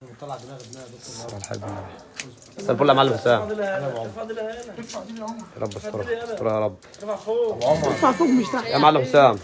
طلع دماغ دماغ دكتور الحمد لله مساء الفل يا معلم حسام فاضل هنا يا رب استر استر يا رب ارفع فوق ارفع فوق مش تحت يا معلم حسام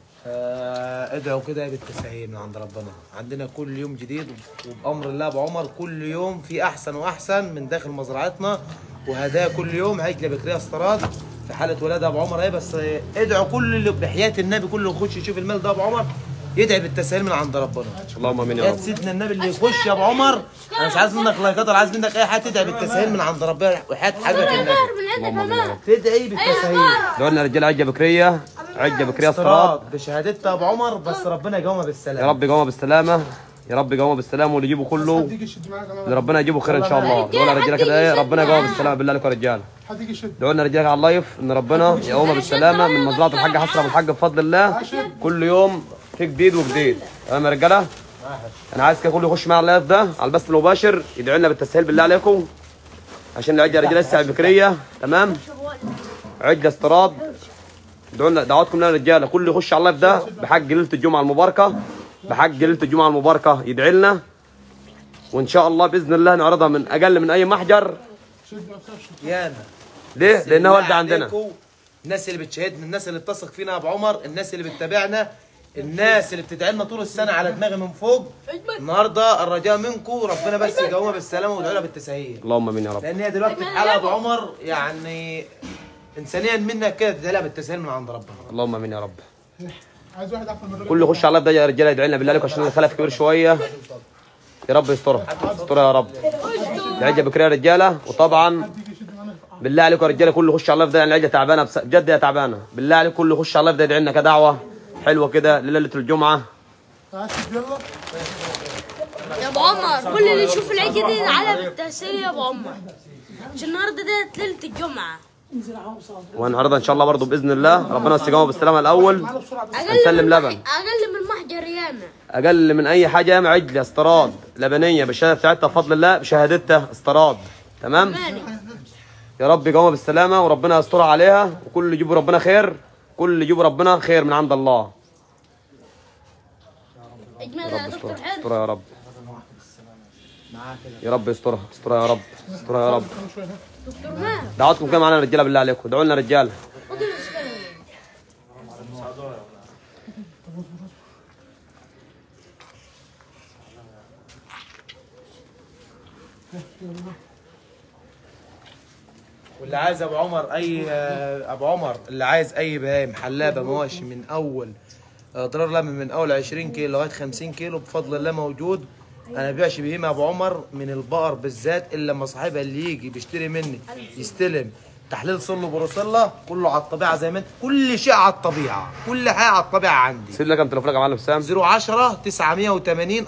آه ادعوا كده بالتسهيل من عند ربنا عندنا كل يوم جديد وبامر الله ابو عمر كل يوم في احسن واحسن من داخل مزرعتنا وهدايا كل يوم عجله بكريه استراد في حاله ولادها ابو عمر اهي بس آه، ادعوا كل اللي بحياه النبي كل اللي يخش يشوف المال ده ابو عمر يدعي بالتسهيل من عند ربنا اللهم امين يا يا رب سيدنا النبي اللي يخش يا ابو عمر انا مش عايز منك لايكات ولا عايز منك اي حاجه تدعي بالتسهيل من عند ربنا وحياه حبيبك النبي اللهم امين يا رب تدعي بالتسهيل دعونا رجاله عجه بكريه عجه بكريه استراد استراد بشهادتها ابو عمر بس ربنا يقومها بالسلامه يا رب يقومها بالسلامه يا رب يقومها بالسلامه واللي يجيبه كله حد يجي يشد معاك اللي ربنا يجيبه خير ان شاء الله دعونا رجاله كده ايه ربنا يقومها بالسلامه بالله عليكم يا رجاله حد يجي يشد دعونا رجاله على اللايف ان ربنا يقومها بالسلامه من مزرعه الحاج حسن ابو الحاج بفضل الله كل يوم في جديد وجديد تمام يا رجاله انا عايز كده كله يخش معايا على اللايف ده على البث المباشر يدعي لنا بالتسهيل بالله عليكم عشان العجه رجاله لسه بكريه تمام عجه استراد ادعوا لنا دعواتكم لنا يا رجاله كل يخش على اللايف ده بحق ليله الجمعه المباركه بحق ليله الجمعه المباركه يدعي لنا وان شاء الله باذن الله نعرضها من اقل من اي محجر شد ما تخافش ياما ليه؟ لانها بالله والده عندنا عليكم، الناس اللي بتشاهدنا الناس اللي بتثق فينا يا ابو عمر الناس اللي بتتابعنا الناس اللي بتدعي لنا طول السنه على دماغي من فوق النهارده الرجاء منكم ربنا بس يقومها بالسلامه وادعوا لها بالتسهيل اللهم امين يا رب لان هي دلوقتي في حاله يا ابو عمر يعني انسانيا منك كده تدعي لها بالتسهيل من عند ربنا اللهم امين يا رب عايز واحد اعرف المدرب كل يخش على اللايف ده يا رجاله يدعي لنا بالله عليكم عشان الخلف كبير شويه يا رب يسترها يسترها يا رب العجه بكريه يا رجاله وطبعا حد يجي يشد معانا بالله عليكم يا رجاله كل يخش على اللايف ده يعني العجه تعبانه بس بجد هي تعبانه بالله عليكم كل يخش على اللايف ده يدعي لنا كدعوه حلوه كده ليله الجمعه تعال شد يلا يا ابو عمر كل اللي يشوف العيد دي على بالتأثير يا ابو عمر عشان النهارده ديت ليله الجمعه وهنعرضها ان شاء الله برضه باذن الله ربنا يستجابه بالسلامه الاول تعال بسرعه بس اقل هنسلم من لبن. اقل من محجر ياما اقل من اي حاجه ياما عجله استراد لبنيه بالشهاده بتاعتها بفضل الله بشهادتها استراد تمام ماني يا رب يقومها بالسلامه وربنا يسترها عليها وكل اللي يجيبه ربنا خير كل اللي يجيبه ربنا خير من عند الله اجمل يا يا رب دكتور يسترها حلو يسترها يا رب يا رب يسترها يسترها يا رب يسترها يا رب كمان شويه ها. دكتور ماهر دعواتكم كده معانا يا رجاله بالله عليكم ادعوا لنا رجاله خد المسكنه واللي عايز ابو عمر اي آه، ابو عمر اللي عايز اي بهايم حلابه مواشي من اول اضرار لبن من اول 20 كيلو لغايه 50 كيلو بفضل الله موجود انا ما ببيعش بهيمه يا ابو عمر من البقر بالذات الا لما صاحبها اللي يجي بيشتري مني يستلم تحليل صلو بروسيلا كله على الطبيعه زي ما انت كل شيء على الطبيعه كل حاجه على الطبيعه عندي سيب لي كام تليفونك يا معلم سام 010 980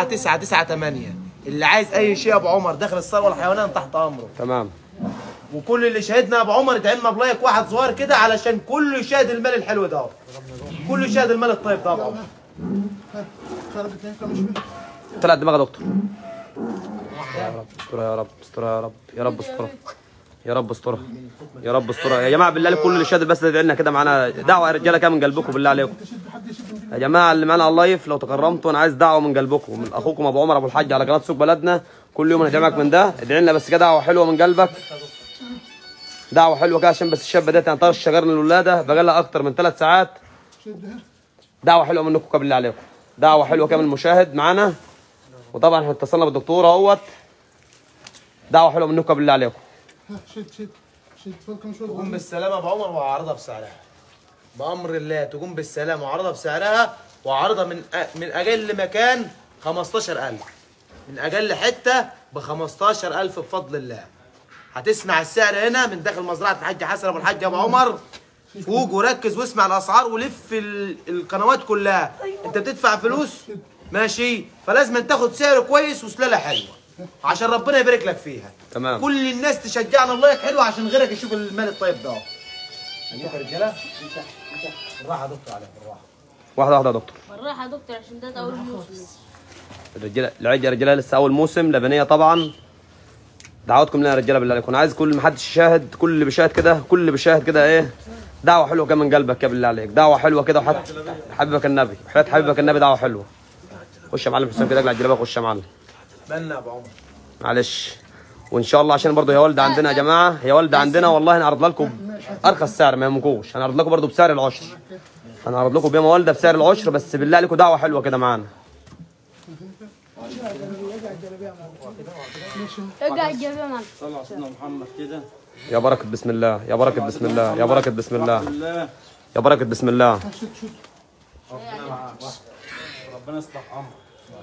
4998 اللي عايز اي شيء يا ابو عمر داخل الثروه الحيوانيه أنا تحت امره تمام وكل اللي شاهدنا يا ابو عمر ادعي لنا بلايك واحد صغير كده علشان كله يشاهد المال الحلو ده كله يشاهد المال الطيب ده يا ابو عمر ها. خرجت اثنين كمان شويه طلع الدماغ يا دكتور يا رب استرها يا رب استرها يا رب يا رب استرها يا رب استرها يا رب استرها يا جماعه بالله عليكم كل اللي شاهد بس ادعي لنا كده معانا دعوه يا رجاله كده من قلبكم بالله عليكم تشد حد يشد من دي يا جماعه اللي معانا على اللايف لو تكرمتوا انا عايز دعوه من قلبكم من اخوكم ابو عمر ابو الحاج على قناه سوق بلدنا كل يوم انا جامعك من ده ادعي لنا بس كده دعوه حلوه من قلبك دعوه حلوه كده عشان بس الشابه ديت يعني طرش شجرنا الولاده بقى لها اكتر من ثلاث ساعات شد ها دعوه حلوه منكم كده بالله عليكم دعوه حلوه كده من المشاهد معانا وطبعا احنا اتصلنا بالدكتور اهوت دعوه حلوه منكم كده بالله عليكم ها شد شد شد فوق كمان شويه تقوم بالسلامه يا ابو عمر وعرضها بسعرها بامر الله تقوم بالسلامه وعرضها بسعرها وعرضها من أ... من اقل مكان 15000 من اقل حته ب 15000 بفضل الله هتسمع السعر هنا من داخل مزرعه الحاج حسن ابو الحاج ابو عمر فوق وركز واسمع الاسعار ولف ال... القنوات كلها انت بتدفع فلوس ماشي فلازم تاخد سعر كويس وسلاله حلوه عشان ربنا يبارك لك فيها تمام كل الناس تشجعنا الله حلو عشان غيرك يشوف المال الطيب ده عندكم رجاله بالراحه يا دكتور عليك بالراحه واحده واحده يا دكتور بالراحه يا دكتور عشان ده اول موسم الرجاله العجه يا رجاله لسه اول موسم لبنيه طبعا دعواتكم لنا يا رجاله بالله عليكم انا عايز كل ما حدش يشاهد كل اللي بيشاهد كده كل اللي بيشاهد كده ايه دعوه حلوه كده من قلبك يا بالله عليك دعوه حلوه كده وحياه حبيبك النبي وحياه حبيبك النبي دعوه حلوه خش يا معلم حسام كده اقلع الجلابيه خش يا معلم مالنا يا ابو عمر معلش وان شاء الله عشان برضه هي والده عندنا يا جماعه هي والده عندنا والله هنعرض لكم ارخص سعر ما يهمكوش هنعرض لكم برضه بسعر العشر هنعرض لكم بيما والده بسعر العشر بس بالله عليكم دعوه حلوه كده معانا ارجع الجبهه معنا صلى على سيدنا محمد كده يا بركه بسم الله يا بركه بسم الله يا بركه بسم الله بالله يا بركه بسم الله شد شد ربنا يصلح امرك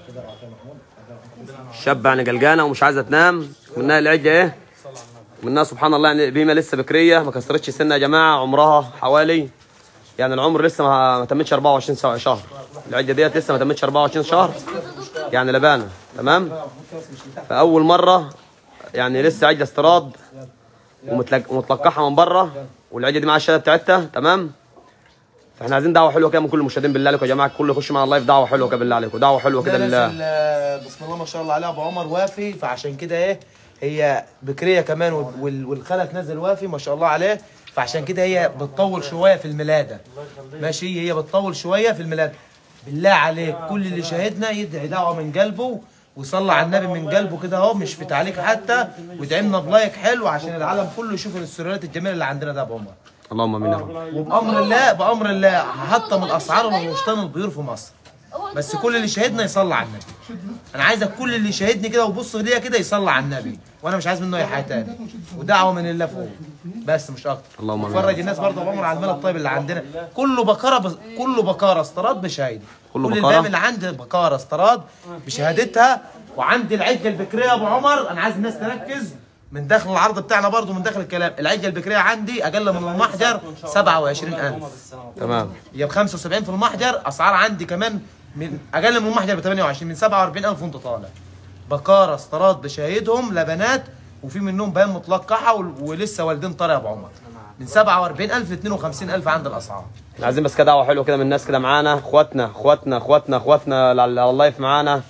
الشاب يعني قلقانه ومش عايزه تنام منها العجه ايه منها سبحان الله يعني بيمه لسه بكريه ما كسرتش سنه يا جماعه عمرها حوالي يعني العمر لسه ما ما تمتش 24 سا- شهر العجه ديت لسه ما تمتش 24 شهر يعني لبانه تمام فاول مره يعني لسه عجه استيراد ومتلق- ومتلقحه من بره والعجه دي معاها الشهاده بتاعتها تمام فاحنا عايزين دعوه حلوه كده من كل المشاهدين بالله عليكم يا جماعه كله يخش مع اللايف دعوه حلوه كده بالله عليكم دعوه حلوه كده ده لله ناس ال- بسم الله ما شاء الله عليها ابو عمر وافي فعشان كده ايه هي بكريه كمان وال- وال- والخلف نازل وافي ما شاء الله عليه فعشان كده هي بتطول شويه في الملاده ماشي هي بتطول شويه في الملاده بالله عليك كل اللي شاهدنا يدعي دعوه من قلبه ويصلي على النبي من قلبه كده اهو مش في تعليق حتى ويدعمنا بلايك حلو عشان العالم كله يشوف السريرات الجميله اللي عندنا ده يا ابو عمر اللهم امين يا رب وبامر الله بامر الله هحطم الاسعار ومشطن البيور في مصر بس كل اللي شاهدنا يصلي على النبي انا عايزك كل اللي شاهدني كده ويبص ليا كده يصلي على النبي وانا مش عايز منه اي حاجه تاني ودعوه من الله فوق بس مش اكتر اللهم آمين. فرج الناس برضه بامر على المال الطيب اللي عندنا كله بكاره بس كله بكاره استيراد بشهاده كله كل بكارة؟ البام اللي عندي بكاره استيراد بشهادتها وعندي العجه البكريه يا ابو عمر انا عايز الناس تركز من داخل العرض بتاعنا برضه من داخل الكلام العجه البكريه عندي اقل من المحجر 27000 تمام هي ب 75 في المحجر اسعار عندي كمان من اقل من المحجر ب 28 من 47000 وانت طالع بكاره استيراد بشاهدهم لبنات وفي منهم بيان متلقحه ول- ولسه والدين طالع يا ابو عمر من 47000 ل 52000 عند الاسعار احنا عايزين بس كده دعوه حلوه كده من الناس كده معانا اخواتنا اخواتنا اخواتنا اخواتنا اللي على اللايف معانا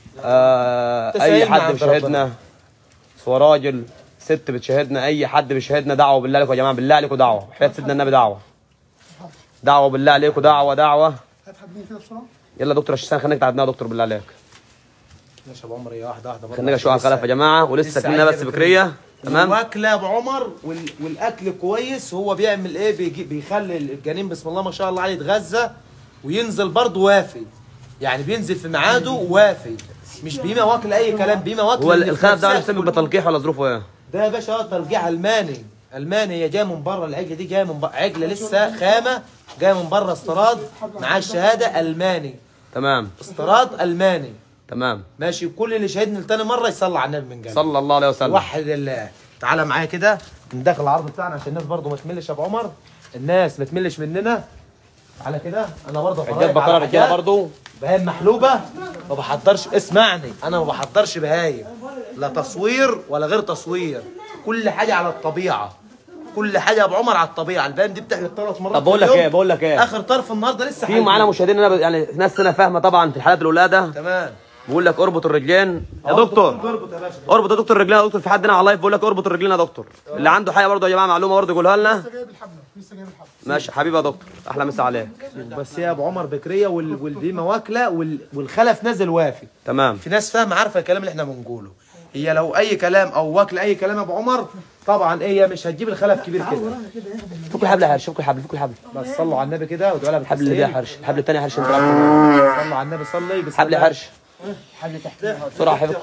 آه اي تساعدنا حد عند بيشاهدنا سواء راجل ست بتشاهدنا اي حد بيشاهدنا دعوه بالله عليكم يا جماعه بالله عليكم دعوه حياه سيدنا النبي دعوه دعوه بالله عليكم دعوه دعوه هات حبيبي كده بسرعه يلا دكتور الشيسان خليك تعبنا يا دكتور بالله عليك ماشي يا ابو عمر هي واحده واحده برضه خلينا اشوف على الخلف يا جماعه ولسه لسه كلنا عايز بس كده بكريه تمام واكله يا ابو عمر وال... والاكل كويس هو بيعمل ايه بيجي... بيخلي الجنين بسم الله ما شاء الله عليه يتغذى وينزل برضه وافي يعني بينزل في ميعاده وافي مش بيما واكل اي كلام بيما واكل هو اللي في الخلف ده نفسها بسبب كله. بتلقيح ولا ظروفه ايه؟ ده يا باشا اه ترجيع الماني الماني هي جايه من بره العجله دي جايه من بره عجله لسه خامه جايه من بره استيراد معاه الشهاده الماني تمام استيراد الماني تمام ماشي كل اللي شاهدني لتاني مره يصلي على النبي من قلبه صلى الله عليه وسلم وحد الله تعالى معايا كده ندخل العرض بتاعنا عشان الناس برضو ما تملش يا ابو عمر الناس ما تملش مننا تعالى كده انا برضو رجال بقره رجاله برضه بهايم محلوبه ما بحضرش اسمعني انا ما بحضرش بهايم لا تصوير ولا غير تصوير كل حاجه على الطبيعه كل حاجه يا ابو عمر على الطبيعه البان دي بتحلب ثلاث مرات طب بقول في لك اليوم. ايه بقول لك ايه اخر طرف النهارده لسه في حلو. معانا مشاهدين هنا يعني ناس هنا فاهمه طبعا في حالات الولاده تمام بيقول لك اربط الرجلين يا أهو دكتور اربط يا باشا اربط يا دكتور الرجلين يا دكتور في حد هنا على اللايف بيقول لك اربط الرجلين يا دكتور اللي عنده حاجه برضه يا جماعه معلومه برضه يقولها لنا لسه جايب الحبل لسه جايب الحبل ماشي حبيبي يا دكتور احلى مسا عليك بس هي يا ابو عمر بكريه وال... والبيمه واكله وال... والخلف نازل وافي تمام في ناس فاهمه عارفه الكلام اللي احنا بنقوله هي لو اي كلام او واكل اي كلام يا ابو عمر طبعا هي مش هتجيب الخلف كبير كده فك الحبل يا حرش فك الحبل فك الحبل بس صلوا على النبي كده وادعوا لها الحبل اللي بالتسليم. ده حرش الحبل الثاني حرش انت صلوا على النبي صلي بسم حبل يا الله. حرش حبل تحت بسرعه حبيبي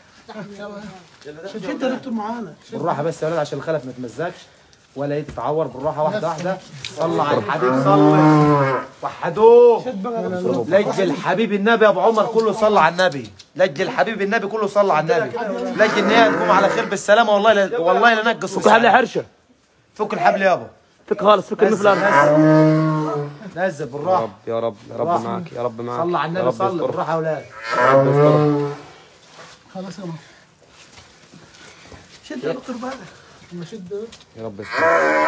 شد انت يا دكتور معانا بالراحه بس يا ولاد عشان الخلف ما تمزكش ولا ايه تتعور بالراحه واحده واحده صلى على الحبيب صلي وحدوه لج الحبيب النبي يا ابو عمر كله صلى على النبي لج الحبيب النبي كله صلى على النبي لج ان هي تقوم على خير بالسلامه والله لا والله لا نقص فك الحبل يا حرشه فك الحبل يابا فك خالص فك نزل المفلر نزل نزل يا بالراحه رب يا رب يا رب بالراحة. معاك يا رب معاك صلى على يا النبي رب صلي يستر. بالراحه يا اولاد يا رب يستر. خلاص يا ماما شد يا دكتور بقى ما شد يا رب يستر.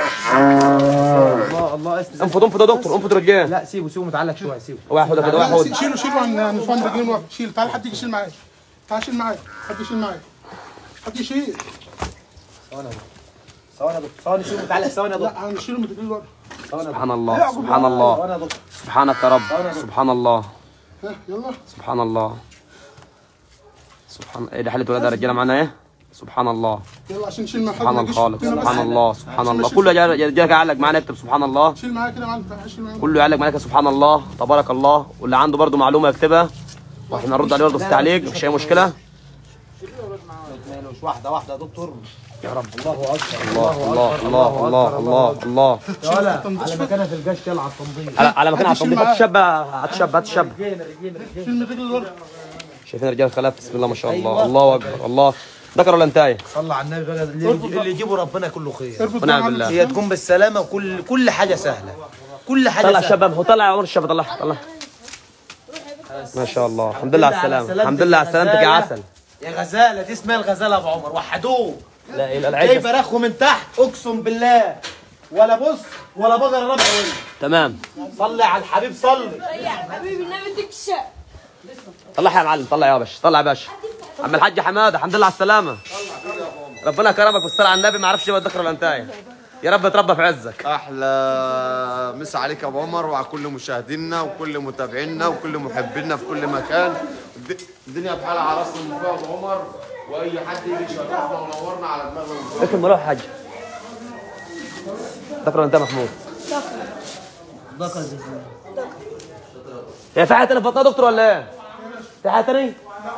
الله الله اسم انفض انفض يا دكتور انفض رجال لا سيبه سيبه متعلق شويه سيبه واحد كده لا، واحد شيلوا شيلوا عن عن فان رجلين واحد شيل تعال حد يجي يشيل معايا تعال شيل معايا حد يشيل معايا حد يشيل ثواني يا دكتور. ثواني يا دكتور ثواني سيبه متعلق ثواني يا دكتور لا هنشيله من رجلين ورا سبحان الله سبحان الله ثواني يا دكتور سبحانك يا رب سبحان الله ها يلا سبحان الله سبحان ايه ده حلة ولاد الرجاله معانا ايه سبحان الله يلا عشان نشيل مع حد سبحان ما يجيش الخالق هنا بس. سبحان الله سبحان عشان الله نشيل- كله يا رجاله قاعد لك معانا يكتب سبحان الله شيل معايا كده يا معلم تعال شيل معايا كله يعلق معاك سبحان الله تبارك الله واللي عنده برضه معلومه يكتبها واحنا نرد عليه برضه في التعليق مفيش اي مشكله مش واحده واحده يا دكتور يا رب الله الله الله الله الله الله يا ولا على مكانها في الجيش يلا على التنظيم على على مكان على هتشيل التنظيف هات معاه. الشاب هات الشاب هات الشاب شيل من الرجل الورق شايفين الرجال خلاف بسم الله ما شاء الله الله اكبر الله ذكر ولا انتهى صلى على النبي بقى اللي, اللي يجيبه ربنا كله خير اربط ونعم بقى بالله. معلم هي تكون بالسلامه وكل كل حاجه سهله كل حاجه طلع سهله الشباب هو طلع عمر الشباب طلع طلع ما شاء الله الحمد لله على السلامه الحمد لله على سلامتك يا عسل يا غزاله دي اسمها الغزاله يا ابو عمر وحدوه لا اله الا جايب الله رخو من تحت اقسم بالله ولا بص ولا بقره ربع ولا تمام صلي على الحبيب صلي يا حبيبي النبي تكشف طلع يا معلم طلع يا باشا طلع يا باشا عم الحاج حماده الحمد لله على السلامه ربنا كرمك بالصلاه على النبي ما عرفش يبقى ذكر ولا انتهى يا رب تربى في عزك احلى مسا عليك يا ابو عمر وعلى كل مشاهدينا وكل متابعينا وكل محبينا في كل مكان الد- الدنيا بحالها على راس من فوق يا ابو عمر واي حد يجي يشرفنا ونورنا على دماغنا من فوق. اسم مروح حاج ذكر ولا انتهى محمود هي في حاجه تانية في بطنها يا دكتور ولا ايه؟ في حاجه تانية؟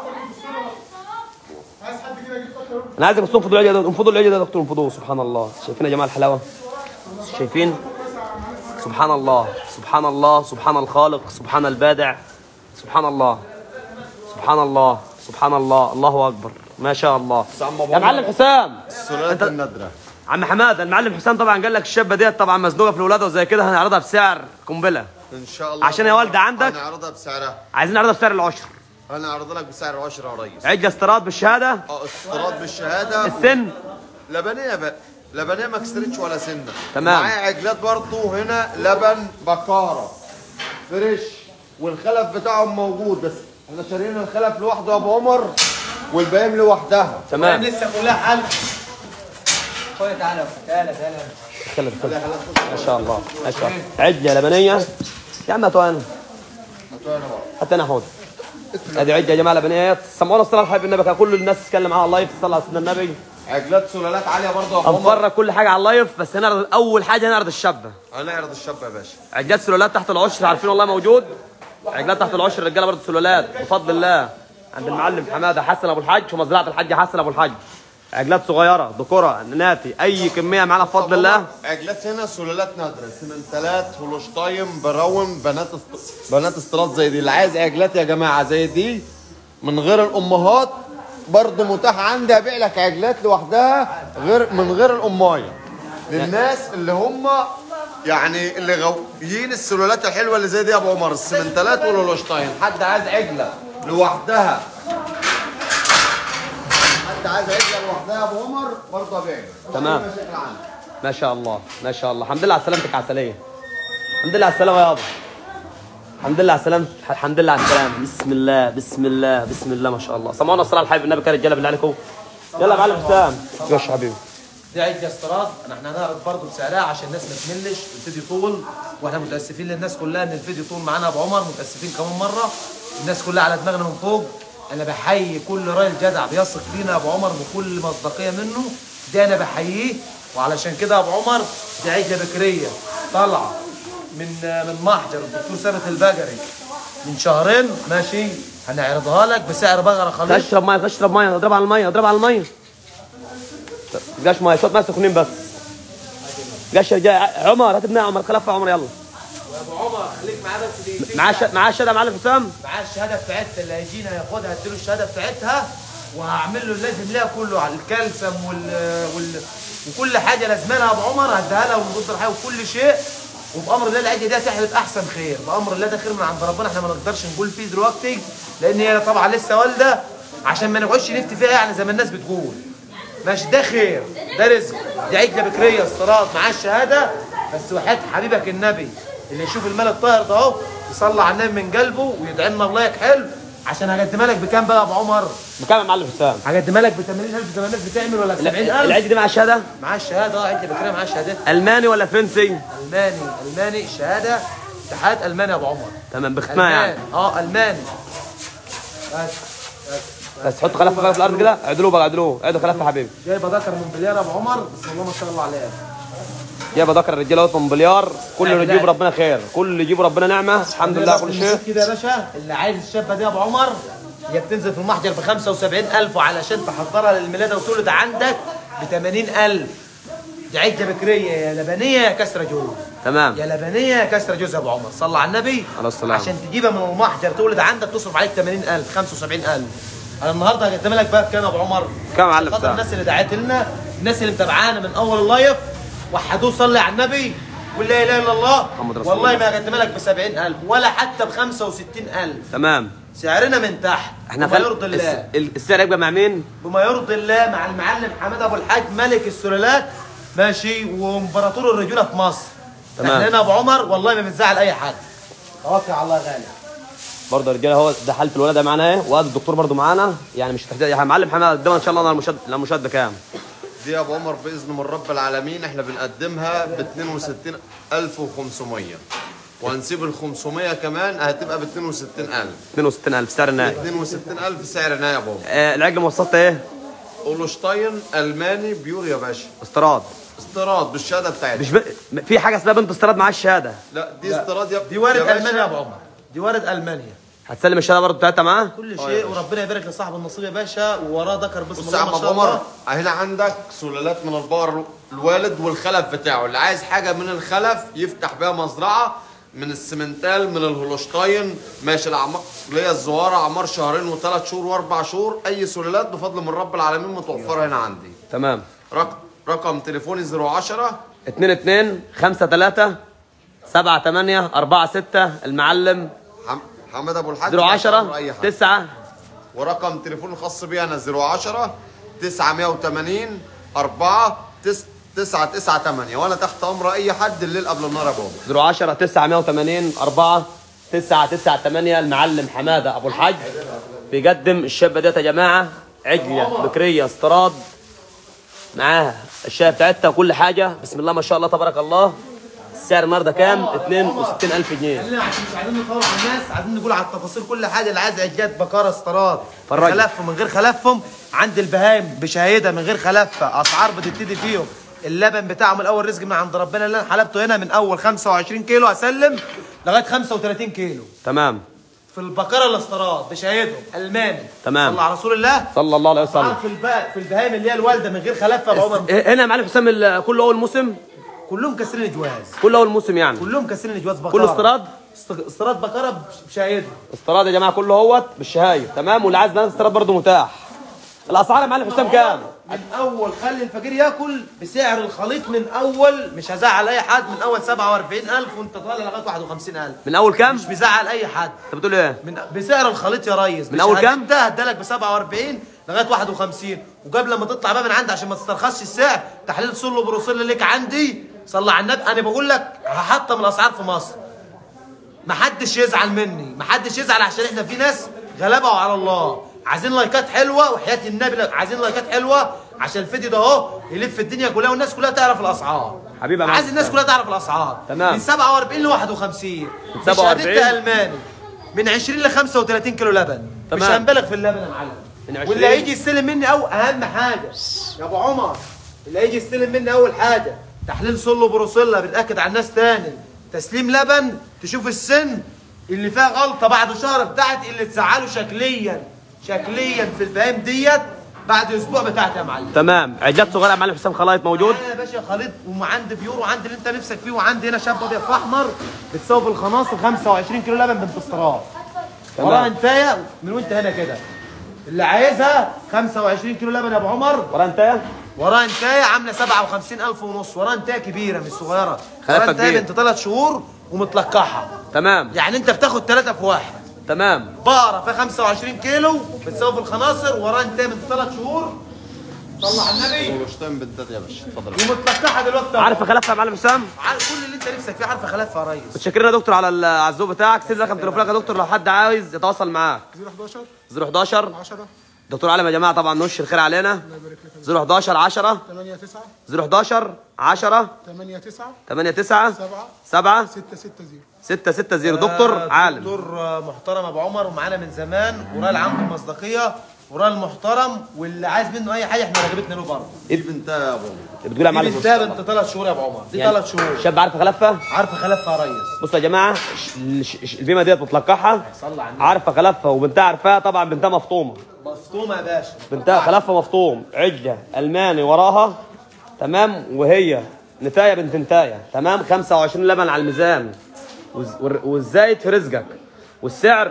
عايز حد كده يجيب خط انا عايزك بس تنفضوا العجل ده انفضوا العجل ده يا دكتور انفضوه سبحان الله شايفين يا جماعه الحلاوه شايفين سبحان الله سبحان الله سبحان الخالق سبحان البادع سبحان الله سبحان الله سبحان الله الله اكبر ما شاء الله يا معلم حسام السلالات النادره عم حماده المعلم حسام طبعا قال لك الشابه ديت طبعا مزنوقه في الولاده وزي كده هنعرضها بسعر قنبله ان شاء الله عشان يا والدة عندك؟ هنعرضها بسعرها عايزين نعرضها بسعر العشر هنعرض لك بسعر 10 يا ريس عجله استيراد بالشهاده اه استيراد بالشهاده السن لبنيه بقى لبنيه ما كسرتش ولا سنه تمام. معايا عجلات برضو هنا لبن بكاره فريش والخلف بتاعهم موجود بس احنا شاريين الخلف لوحده يا ابو عمر والباقيين لوحدها تمام لسه كلها حل خد تعالى تعالى تعالى خلف خلف ما شاء الله ما شاء الله عجله لبنيه يا عم هاتوا انا حتى انا حوض ادي عجله يا جماعه لبنيات سمعونا الصلاه على حبيب النبي كان كل الناس تتكلم معاها اللايف تصلي على سيدنا النبي عجلات سلالات عاليه برضه يا ابو عمر هنفرج كل حاجه على اللايف بس هنعرض اول حاجه هنعرض الشابه هنعرض الشاب يا باشا عجلات سلولات تحت العشر عارفين والله موجود عجلات تحت العشر رجاله برضه سلولات بفضل الله عند المعلم حماده حسن ابو الحاج في مزرعه الحاج حسن ابو الحاج عجلات صغيره ذكوره ناتي اي كميه معانا بفضل الله عجلات هنا سلالات نادره سمنتلات هولشتاين براون بنات است... بنات استيراد زي دي اللي عايز عجلات يا جماعه زي دي من غير الامهات برضه متاح عندي ابيع لك عجلات لوحدها غير من غير الامايه للناس اللي هم يعني اللي غاويين السلالات الحلوه اللي زي دي يا ابو عمر السمنتلات والهولشتاين حد عايز عجله لوحدها حد عايز عجله لوحدها يا ابو عمر برضه ابيع لك. تمام. مفيش مشاكل عندي. ما شاء الله ما شاء الله الحمد لله على سلامتك عسليه الحمد لله على السلامه يابا الحمد لله على السلامة الحمد لله على السلامة بسم الله بسم الله بسم الله ما شاء الله سمعونا الصلاة على الحبيب النبي كان رجالة بالله عليكم يلا يا معلم حسام يا حبيبي دي عجة استيراد احنا هنعرض برضه بسعرها عشان الناس ما تملش الفيديو طول واحنا متاسفين للناس كلها ان الفيديو طول معانا يا ابو عمر متاسفين كمان مره الناس كلها على دماغنا من فوق انا بحيي كل راجل جدع بيثق فينا يا ابو عمر بكل مصداقيه منه ده انا بحييه وعلشان كده يا ابو عمر دي عجله بكريه طالعه من من محجر الدكتور ثابت البجري من شهرين ماشي هنعرضها لك بسعر بقره خليط اشرب ميه اشرب ميه اضرب على الميه اضرب على الميه جاش ميه شوط ميه سخنين بس جاش رجال عمر هات ابنها عمر خلف عمر يلا يا ابو عمر خليك معاه بس دقيقتين معاه ش- معاه الشهاده يا معلم حسام معاه الشهاده بتاعتها اللي هيجينا ياخدها اديله الشهاده بتاعتها وهعمل له اللازم ليها كله على الكالسيوم وال... وال... وكل حاجه لازمها يا ابو عمر هديها لها ومضاد الحيوي وكل شيء وبامر الله العجه دي هتحلب احسن خير بامر الله ده خير من عند ربنا احنا ما نقدرش نقول فيه دلوقتي لان هي طبعا لسه والده عشان ما نقعدش نفتي فيها يعني زي ما الناس بتقول ماشي ده خير ده رزق دي عجله بكريه استيراد معاه الشهاده بس وحياه حبيبك النبي اللي يشوف المال الطاهر ده اهو يصلي على النبي من قلبه ويدعي لنا الله حلو عشان هقدمها لك بكام بقى يا ابو عمر؟ بكام يا معلم حسام هقدمها لك ب 80000 زي ما الناس بتعمل ولا ب 70000 العجل دي معاه الشهاده معاه الشهاده اه عجله بكريه معاه شهادتها الماني ولا فرنسي الماني الماني شهاده اتحاد الماني يا ابو عمر تمام بختمها يعني ألماني. اه الماني بس بس بس حط خلفه بقى في الارض كده عدلوه بقى عدلوه عدلوا خلفه يا حبيبي جايبه ذكر من بليار ابو عمر بسم الله ما شاء الله عليه جايبه ذكر الرجاله اهوت من بليار كل اللي لا. يجيب ربنا خير كل اللي يجيب ربنا نعمه الحمد لله كل شيء كده يا باشا اللي عايز الشابه دي يا ابو عمر هي بتنزل في المحجر ب 75000 وعلشان تحضرها للميلاده وتولد عندك ب 80000 دي عجه بكريه يا لبنيه يا كسره جوز تمام يا لبنيه يا كسره جوز يا ابو عمر صلى على النبي عليه السلام. عشان تجيبها من المحجر تولد عندك تصرف عليك 80000 75000 انا النهارده هقدم لك بقى بكام يا ابو عمر كام يا معلم خاطر ساعة؟ الناس اللي دعت لنا الناس اللي متابعانا من اول اللايف وحدوه صلي على النبي ولا لا اله الا الله محمد رسول والله الله. ما هقدم لك ب 70000 ولا حتى ب 65000 تمام سعرنا من تحت احنا بما خل... يرضي الله الس- ال- السعر يبقى مع مين؟ بما يرضي الله مع المعلم حماد ابو الحاج ملك السلالات ماشي وامبراطور الرجوله في مصر تمام. احنا هنا ابو عمر والله ما بنزعل اي حد توكل على الله يا غالي برضه يا رجاله هو ده حاله الولاده معانا ايه وادي الدكتور برضه معانا يعني مش هتحتاج يا معلم حماد قدامنا ان شاء الله المشاهد المشاهد بكام؟ دي يا ابو عمر باذن من رب العالمين احنا بنقدمها ب 62500 وهنسيب ال 500 كمان هتبقى ب 62000 62000 سعر النهائي 62000 سعر نهائي يا ابو عمر آه العجل مواصفاتها ايه؟ اولشتاين الماني بيور يا باشا استيراد استيراد بالشهاده بتاعتها مش ب... في حاجه اسمها بنت استيراد معاها الشهاده لا دي استيراد يا دي وارد يا باشا. المانيا يا ابو عمر دي وارد المانيا هتسلم الشهاده برضه بتاعتها معاه؟ كل آه يا شيء باشا. وربنا يبارك لصاحب النصيب يا باشا ووراه ذكر بسم بص يا الله عم ما ابو شاء عمر الله هنا عندك سلالات من البقر الوالد والخلف بتاعه اللي عايز حاجه من الخلف يفتح بيها مزرعه من السمنتال من الهولشتاين ماشي الاعمار اللي هي الزواره اعمار شهرين وثلاث شهور واربع شهور اي سلالات بفضل من رب العالمين متوفره هنا عندي تمام رقم رقم تليفوني 010 2 2 5 3 7 8 4 6 المعلم حم... حماد ابو الحاج 010 اي حاجه 9 ورقم تليفون الخاص بي انا 010 980 4 998 وانا تحت امر اي حد الليل قبل النهار يا بابا 010 980 4 998 المعلم حماده ابو الحاج بيقدم الشابه ديت يا جماعه عجله بكريه استيراد معاها الشاي بتاعتها وكل حاجه بسم الله ما شاء الله تبارك الله السعر النهارده كام 62000 جنيه خلينا عشان مش عايزين نطول على الناس عايزين نقول على التفاصيل كل حاجه اللي عايز عجات بقره استيراد فرجني. خلفهم من غير خلفهم عند البهايم بشهايدها من غير خلفها اسعار بتبتدي فيهم اللبن بتاعهم الاول رزق من عند ربنا اللي انا حلبته هنا من اول 25 كيلو اسلم لغايه 35 كيلو تمام في البقره الاستيراد بشهايدهم الماني تمام. صلى على رسول الله صلى الله عليه اسعار وسلم في الب- في البهايم اللي هي الوالده من غير خلفها يا عمر هنا يا معلم حسام ال- كله اول موسم كلهم كاسرين جواز كله اول موسم يعني كلهم كاسرين جواز بقره كله استيراد است- استيراد بقره بشهايدها استيراد يا جماعه كله اهوت بالشهايه تمام واللي عايز بنات استيراد برضه متاح الاسعار يا معلم حسام كام من اول خلي الفقير ياكل بسعر الخليط من اول مش هزعل اي حد من اول 47000 وانت طالع لغايه 51000 من اول كام مش بزعل اي حد انت بتقول ايه من بسعر الخليط يا ريس من أول كام؟ ده هدالك ب 47 لغايه 51 وقبل ما تطلع بقى من عندي عشان ما تسترخصش السعر تحليل سلو بروسيل ليك عندي صلى على النبي انا بقول لك هحطم الاسعار في مصر ما حدش يزعل مني ما حدش يزعل عشان احنا في ناس غلبه على الله عايزين لايكات حلوه وحياه النبي لا- عايزين لايكات حلوه عشان الفيديو ده اهو يلف الدنيا كلها والناس كلها تعرف الاسعار حبيبي يا عايز معلم. الناس كلها تعرف الاسعار تمام. من 47 ل 51 من مش 47 هديت الماني من 20 ل 35 كيلو لبن مش تمام. هنبالغ في اللبن يا معلم من 20 واللي هيجي يستلم مني او اهم حاجه يا ابو عمر اللي هيجي يستلم مني اول حاجه تحليل سلو بروسيلا بنأكد على الناس تاني تسليم لبن تشوف السن اللي فيها غلطه بعد شهر بتاعت اللي تزعله شكليا شكليا في البهايم ديت بعد اسبوع بتاعت يا معلم تمام عجلات صغيره يا معلم حسام خلايط موجود معايا يا باشا خليط وعندي بيور وعندي اللي انت نفسك فيه وعندي هنا شاب ابيض في احمر بتساوي في الخناصر 25 كيلو لبن بنت استراد تمام. وراها انتايه من وانت هنا كده اللي عايزها 25 كيلو لبن يا ابو عمر ورا انت وراها انتايه عامله 57000 ونص وراها انتايه كبيره مش صغيره خلفة وراها انتايه كبيرة. بنت ثلاث شهور ومتلقحه تمام يعني انت بتاخد ثلاثه في واحد تمام بقره فيها 25 كيلو بتساوي في الخناصر وراها انتايه بنت ثلاث شهور طلع على النبي ولشتين بنتات يا باشا اتفضل ومتلقحه دلوقتي عارف خلفها يا معلم حسام عارف كل اللي انت نفسك فيه عارفه خلافها يا ريس متشكرين يا دكتور على ال- على الذوق بتاعك سيب رقم تليفونك يا دكتور لو حد عايز يتواصل معاك 011 011 10 دكتور علم يا جماعه طبعا نوش الخير علينا الله يبارك لك يا 011 10 8 9 011 10 8 9 8 9 7 7 6 6 0 6 6 0 دكتور آه، عالم دكتور آه، محترم ابو عمر ومعانا من زمان وراجل عنده مصداقيه وراجل محترم واللي عايز منه اي حاجه احنا رغبتنا له برضه دي بنتها يا ابو بتقول يا دي معلم بنتها بنت ثلاث شهور يا ابو عمر دي يعني ثلاث شهور شاب عارف خلفها عارفه خلفها يا ريس بصوا يا جماعه ش- ش- ش- البيمه ديت بتلقحها صلى على النبي عارفه خلفها وبنتها عارفاها طبعا بنتها مفطومه مفطومه يا باشا بنتها خلفها مفطوم عجه الماني وراها تمام وهي نتايه بنت نتايه تمام 25 لبن على الميزان والز- والر- والزايد في رزقك والسعر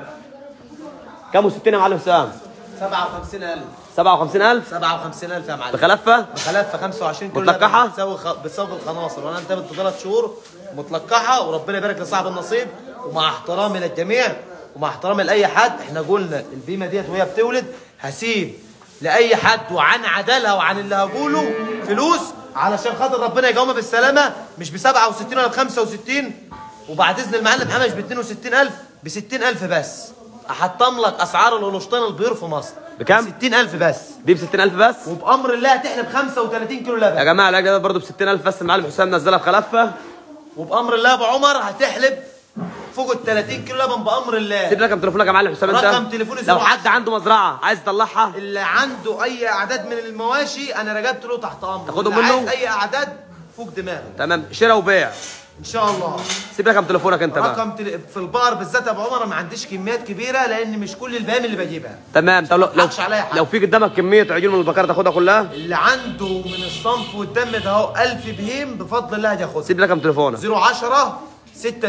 كام و60 يا معلم سام 57000 57000 57000 يا معلم بخلفها بخلفها 25 كل متلقحة؟ لبن بتساوي خ... بتساوي الخناصر وانا انت بنت ثلاث شهور متلقحه وربنا يبارك لصاحب النصيب ومع احترامي للجميع ومع احترامي لاي حد احنا قلنا البيمه ديت وهي بتولد هسيب لاي حد وعن عدالها وعن اللي هقوله فلوس علشان خاطر ربنا يقومها بالسلامه مش ب 67 ولا ب 65 وبعد اذن المعلم محمد مش ب 62000 ب 60000 بس احطم لك اسعار القلوشطان البيور في مصر بكام؟ ب 60000 بس دي ب 60000 بس وبامر الله هتحلب 35 كيلو يا لبن جماعه العجله ده برضه ب 60000 بس المعلم حسام نزلها بخلفها وبامر الله يا ابو عمر هتحلب فوق ال 30 كيلو لبن بامر الله سيب رقم تليفونك يا معلم حسام انت رقم تليفوني لو 07. حد عنده مزرعه عايز يطلعها اللي عنده اي اعداد من المواشي انا رجبت له تحت امره تاخدهم اللي منه؟ عايز اي اعداد فوق دماغه تمام شراء وبيع ان شاء الله سيب رقم تليفونك انت بقى رقم تل... في البقر بالذات يا ابو عمر ما عنديش كميات كبيره لان مش كل البهائم اللي بجيبها تمام طب لو لو, حقش عليا حاجة. لو في قدامك كميه عجول من البقره تاخدها كلها اللي عنده من الصنف والدم ده اهو 1000 بهيم بفضل الله هياخدها سيب رقم تليفونك 010 60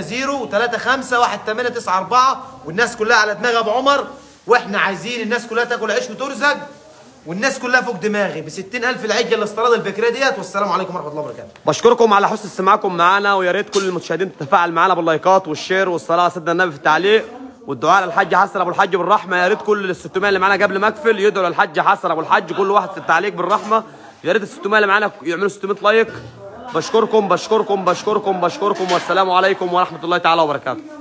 35 1894 والناس كلها على دماغ ابو عمر واحنا عايزين الناس كلها تاكل عيش وترزق والناس كلها فوق دماغي ب 60000 العجه الاستيراد البكريه ديت والسلام عليكم ورحمه الله وبركاته بشكركم على حسن استماعكم معنا ويا ريت كل المشاهدين تتفاعل معنا باللايكات والشير والصلاه على سيدنا النبي في التعليق والدعاء للحاج حسن ابو الحاج بالرحمه يا ريت كل ال 600 اللي معانا قبل ما اقفل يدعوا للحاج حسن ابو الحاج كل واحد في التعليق بالرحمه يا ريت ال 600 اللي معانا يعملوا 600 لايك بشكركم بشكركم بشكركم بشكركم والسلام عليكم ورحمه الله تعالى وبركاته